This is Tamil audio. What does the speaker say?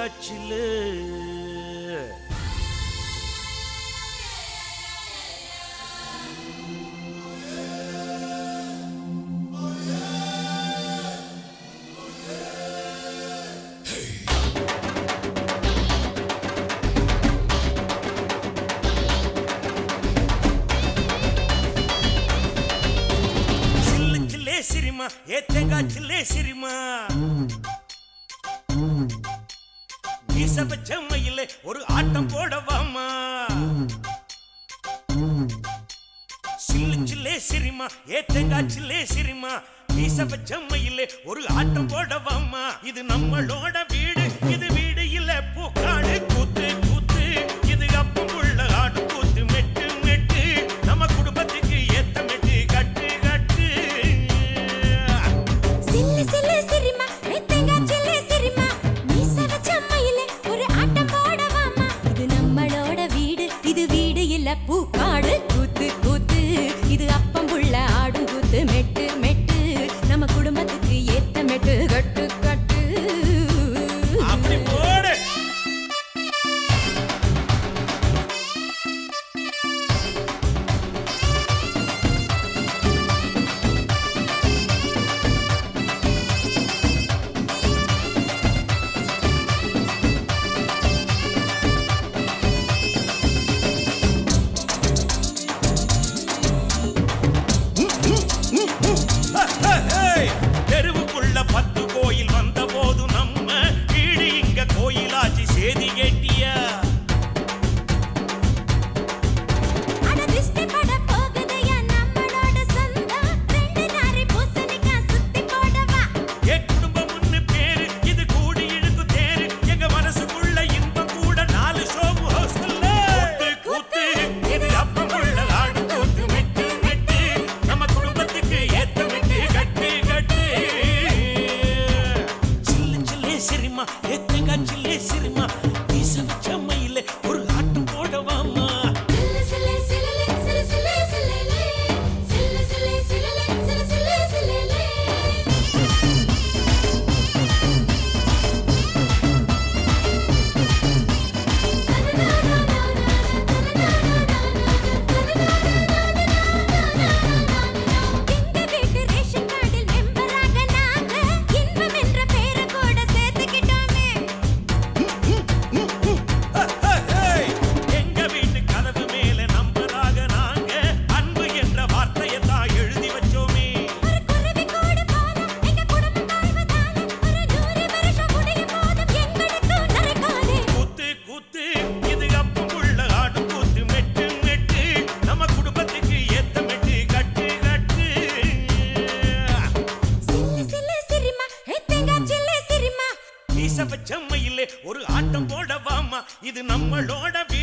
தேங்காய் சில்லு சில்லு சில்லே சிரிமா ஏ தேங்காய் சில்லே சிரிமா வீச வச்ச மயில ஒரு ஆட்டம் போடவாமா சில்லு சில்லே சிரிமா ஏ தேங்காய் சில்லே சிரிமா வீச வச்ச மயில ஒரு ஆட்டம் போடவாமா இது நம்மளோட வீடு இது வீடு இல்ல பூக்காடு கூத்து கூத்து இது அப்பம் உள்ள ஆடு கூத்து மெட்டு மெட்டு நம்ம குடும்பத்துக்கு ஏத்த மெட்டு கட்டு கட்டு சில்லு சில்லு சிரிமா ஏத்தேங்கா சில்லு சிரிமா மீச வச்ச மயிலே ஒரு ஆட்டம் போடவாமா இது நம்மளோட வீடு இது வீடு இல்ல பூக்காடு கூத்து கூத்து இது அப்பம் புள்ள ஆடும் கூத்து மெட்டு மெட்டு நம்ம குடும்பத்துக்கு ஏத்த மெட்டு கட்டு கட்டு அப்படி போடு ஹேய்! தெருவுக்குள்ள பத்து கோயில் வந்த போது நம்ம வீடு இங்க கோயிலாச்சு சேதி கேட்டியா அட திஷ்டி பட போகுதையா நம்மளோட சொந்தம் ரெண்டு நாரி பூசணிக்காய் சுத்தி போடவா எ குடும்பம்னு பேரு இது கூடி இழுக்கு தேரு எங்க மனசுக்குள்ள இன்பம் கூட நாலு ஷோவு ஹவுஸ்ல கூத்து கூத்து இது அப்பம் உள்ள ஆடு கூத்து மெட்டு மெட்டு நம்ம குடும்பத்துக்கு ஏத்த மெட்டு கட்டு கட்டு சில்லு சில்லே சிரிமா ஏத்தங்க சில்லே சிரிமா வீச வச்ச மயில ஒரு ஆட்டம் போடவாமா சில்லு சில்லு சில்லு சில்லு சில்லு சில்லு சில்லு சில்லு சில்லு சில்லு சில்லு எங்க வீட்டு ரேஷன் கார்டில் மெம்பராக நாங்க இன்பம் என்ற பேரை கூட சேர்த்துக்கிட்டோமே ஹேய்! எங்க வீட்டு கதவு மேல நம்பராக நாங்க அன்பு என்ற வார்த்தையை தான் எழுதி வச்சோமே ஒரு குருவி கூட போதும் எங்க குடும்பம் வாழ்வதால ஒரு நூறு வருஷம் முடியும் போதும் எங்களுக்கும் நரகாலே கூத்து கூத்து இது அப்பம் உள்ள ஆடு கூத்து மெட்டு மெட்டு நம்ம குடும்பத்துக்கு ஏத்த மெட்டு கட்டு கட்டு சில்லு சில்லு சிரிமா ஏத்தேங்கா சில்லு சிரிமா வீச வச்ச மயிலே ஒரு ஆட்டம் போடவாமா இது நம்மளோட